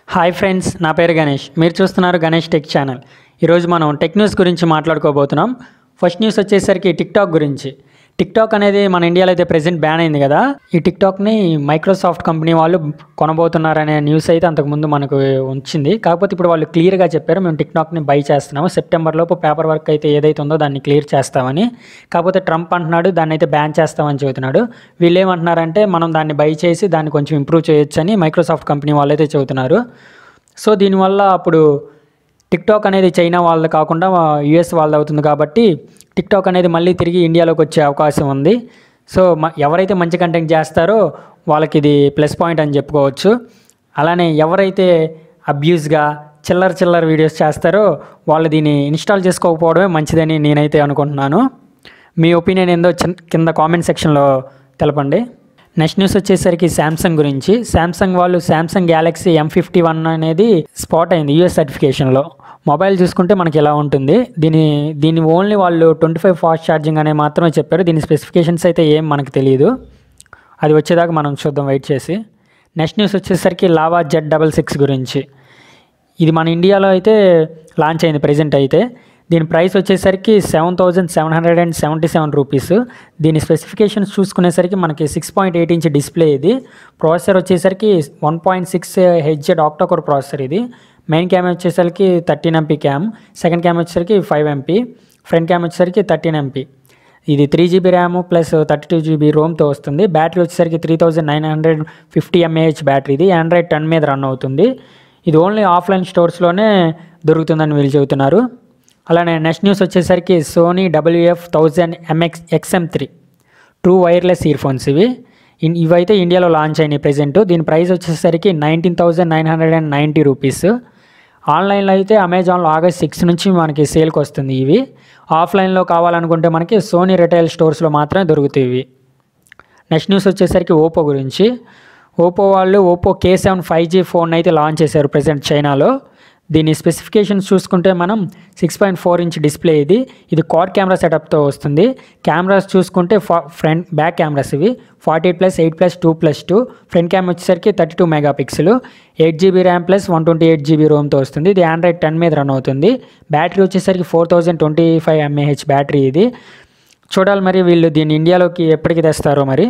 hi friends నా పేరు గణేష్ మీరు చూస్తున్నారు గణేష్ టెక్ ఛానల్ ఈరోజు మనం టెక్ న్యూస్ గురించి మాట్లాడుకోబోతున్నాం ఫస్ట్ న్యూస్ వచ్చేసరికి టిక్టాక్ గురించి టిక్టాక్ అనేది మన ఇండియాలో అయితే ప్రెసెంట్ బ్యాన్ అయింది కదా ఈ టిక్టాక్ని మైక్రోసాఫ్ట్ కంపెనీ వాళ్ళు కొనబోతున్నారనే న్యూస్ అయితే అంతకుముందు మనకు వచ్చింది కాకపోతే ఇప్పుడు వాళ్ళు క్లియర్గా చెప్పారు మేము టిక్టాక్ని బై చేస్తున్నాము సెప్టెంబర్ లోపు పేపర్ వర్క్ అయితే ఏదైతే ఉందో దాన్ని క్లియర్ చేస్తామని కాకపోతే ట్రంప్ అంటున్నాడు దాన్ని అయితే బ్యాన్ చేస్తామని చెబుతున్నాడు వీళ్ళు ఏమంటున్నారంటే మనం దాన్ని బై చేసి దాన్ని కొంచెం ఇంప్రూవ్ చేయొచ్చు అని మైక్రోసాఫ్ట్ కంపెనీ వాళ్ళు అయితే చెబుతున్నారు సో దీనివల్ల అప్పుడు టిక్టాక్ అనేది చైనా వాళ్ళది కాకుండా యుఎస్ వాళ్ళది అవుతుంది కాబట్టి టిక్టాక్ అనేది మళ్ళీ తిరిగి ఇండియాలోకి వచ్చే అవకాశం ఉంది సో మ- ఎవరైతే మంచి కంటెంట్ చేస్తారో వాళ్ళకి ఇది ప్లస్ పాయింట్ అని చెప్పుకోవచ్చు అలానే ఎవరైతే అబ్యూస్గా చిల్లర చిల్లర వీడియోస్ చేస్తారో వాళ్ళు దీన్ని ఇన్స్టాల్ చేసుకోకపోవడమే మంచిదని నేనైతే అనుకుంటున్నాను మీ ఒపీనియన్ ఏందో చిన్- కింద కామెంట్ సెక్షన్లో తెలపండి నెక్స్ట్ న్యూస్ వచ్చేసరికి శాంసంగ్ గురించి శాంసంగ్ వాళ్ళు Samsung Galaxy M fifty one అనేది స్పాట్ అయింది యూఎస్ సర్టిఫికేషన్లో మొబైల్ చూసుకుంటే మనకి ఎలా ఉంటుంది దీని దీని ఓన్లీ వాళ్ళు ట్వంటీ ఫైవ్ ఫాస్ట్ ఛార్జింగ్ అనే మాత్రమే చెప్పారు దీని స్పెసిఫికేషన్స్ అయితే ఏం మనకు తెలియదు అది వచ్చేదాకా మనం చూద్దాం వెయిట్ చేసి నెక్స్ట్ న్యూస్ వచ్చేసరికి లావా జెడ్ డబల్ సిక్స్ గురించి ఇది మన ఇండియాలో అయితే లాంచ్ అయింది ప్రెజెంట్ అయితే దీని ప్రైస్ వచ్చేసరికి seven thousand seven hundred and seventy seven rupees దీని స్పెసిఫికేషన్స్ చూసుకునేసరికి మనకి six point eight inch display ఇది ప్రాసెసర్ వచ్చేసరికి one point six Hz octa core processor ఇది మెయిన్ క్యామ్ వచ్చేసరికి thirteen MP cam second cam వచ్చేసరికి ఫైవ్ ఎంపీ ఫ్రంట్ క్యామ్ వచ్చేసరికి thirteen MP ఇది three GB RAM plus thirty two GB రోమ్తో వస్తుంది battery వచ్చేసరికి three thousand nine hundred fifty mAh battery ఇది Android ten మీద రన్ అవుతుంది ఇది ఓన్లీ ఆఫ్లైన్ స్టోర్స్లోనే దొరుకుతుందని వీళ్ళు చెబుతున్నారు అలానే నెక్స్ట్ న్యూస్ వచ్చేసరికి Sony WF thousand MX XM three true wireless earphones ఇవి ఇన్- ఇవైతే ఇండియాలో లాంచ్ అయినాయి ప్రెజెంట్ దీని ప్రైస్ వచ్చేసరికి nineteen thousand nine hundred and ninety rupees ఆన్లైన్లో అయితే అమెజాన్లో ఆగస్ట్ సిక్స్ నుంచి మనకి సేల్కి వస్తుంది ఇవి ఆఫ్లైన్లో కావాలనుకుంటే మనకి సోనీ రిటైల్ స్టోర్స్లో మాత్రమే దొరుకుతాయి ఇవి నెక్స్ట్ న్యూస్ వచ్చేసరికి ఓపో గురించి ఓపో వాళ్ళు Oppo K seven five G phone అయితే లాంచ్ చేశారు ప్రజెంట్ చైనాలో దీని స్పెసిఫికేషన్స్ చూసుకుంటే మనం six point four inch display ఇది ఇది క్వాడ్ కెమెరా సెటప్తో వస్తుంది కెమెరాస్ చూసుకుంటే ఫా ఫ్రంట్ బ్యాక్ కెమెరాస్ ఇవి forty eight plus eight plus two plus two front camera వచ్చేసరికి thirty two megapixel eight GB RAM plus one twenty eight GB రోమ్తో వస్తుంది ఇది ఆండ్రాయిడ్ టెన్ మీద రన్ అవుతుంది బ్యాటరీ వచ్చేసరికి four thousand twenty five mAh battery ఇది చూడాలి మరి వీళ్ళు దీన్ని ఇండియాలోకి ఎప్పటికి తెస్తారో మరి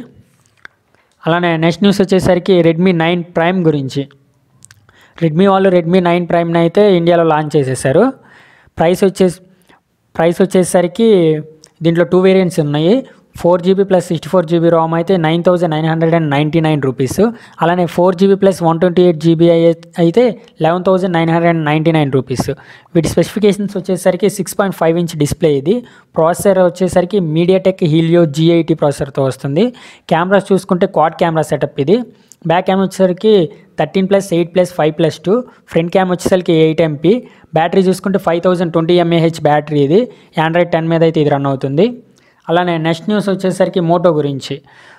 అలానే నెక్స్ట్ న్యూస్ వచ్చేసరికి రెడ్మీ నైన్ ప్రైమ్ గురించి రెడ్మీ వాళ్ళు రెడ్మీ నైన్ ప్రైమ్ని అయితే ఇండియాలో లాంచ్ చేసేసారు ప్రైస్ వచ్చేసి ప్రైస్ వచ్చేసరికి దీంట్లో టూ వేరియంట్స్ ఉన్నాయి four GB plus sixty four GB RAM అయితే nine thousand nine hundred and ninety nine rupees అలానే four GB plus one twenty eight GB అయితే eleven thousand nine hundred and ninety nine rupees వీటి specifications వచ్చేసరికి six point five inch display ఇది processor వచ్చేసరికి MediaTek Helio G eighty ప్రాసెసర్తో వస్తుంది cameras చూసుకుంటే quad camera setup ఇది బ్యాక్ క్యామ్ వచ్చేసరికి thirteen plus eight plus five plus two front cam వచ్చేసరికి ఎయిట్ ఎంపీ బ్యాటరీ చూసుకుంటే five thousand twenty mAh battery ఇది ఆండ్రాయిడ్ టెన్ మీద అయితే ఇది రన్ అవుతుంది అలానే నెక్స్ట్ న్యూస్ వచ్చేసరికి మోటో గురించి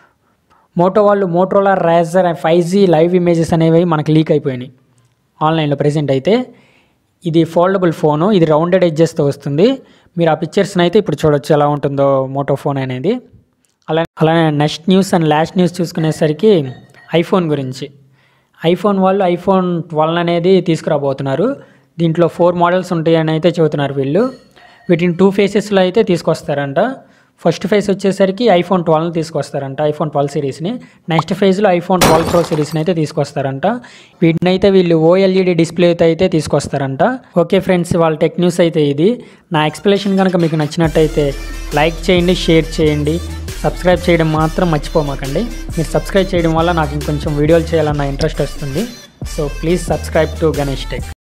మోటో వాళ్ళు Motorola Razr five G live images అనేవి మనకి లీక్ అయిపోయినాయి ఆన్లైన్లో ప్రెసెంట్ అయితే ఇది ఫోల్డబుల్ ఫోను ఇది రౌండెడ్ ఎడ్జెస్తో వస్తుంది మీరు ఆ పిక్చర్స్ని అయితే ఇప్పుడు చూడొచ్చు ఎలా ఉంటుందో మోటో ఫోన్ అనేది అలా అలానే next news and last news చూసుకునేసరికి ఐఫోన్ గురించి ఐఫోన్ వాళ్ళు ఐఫోన్ ట్వెల్వ్ అనేది తీసుకురాబోతున్నారు దీంట్లో ఫోర్ మోడల్స్ ఉంటాయని అయితే చెబుతున్నారు వీళ్ళు వీటిని టూ ఫేసెస్లో అయితే తీసుకొస్తారంట ఫస్ట్ ఫేజ్ వచ్చేసరికి ఐఫోన్ ట్వెల్వ్ తీసుకొస్తారంట ఐఫోన్ ట్వెల్వ్ సిరీస్ని నెక్స్ట్ ఫేజ్లో ఐఫోన్ ట్వెల్వ్ ప్రో సిరీస్ని అయితే తీసుకొస్తారంట వీటిని అయితే వీళ్ళు ఓఎల్ఈడి డిస్ప్లే అయితే తీసుకొస్తారంట ఓకే ఫ్రెండ్స్ వాళ్ళ టెక్ న్యూస్ అయితే ఇది నా ఎక్స్ప్లెనేషన్ కనుక మీకు నచ్చినట్టయితే లైక్ చేయండి షేర్ చేయండి సబ్స్క్రైబ్ చేయడం మాత్రం మర్చిపోమాకండి మీరు సబ్స్క్రైబ్ చేయడం వల్ల నాకు ఇంకొంచెం వీడియోలు చేయాలన్న ఇంట్రెస్ట్ వస్తుంది so please subscribe to Ganesh tech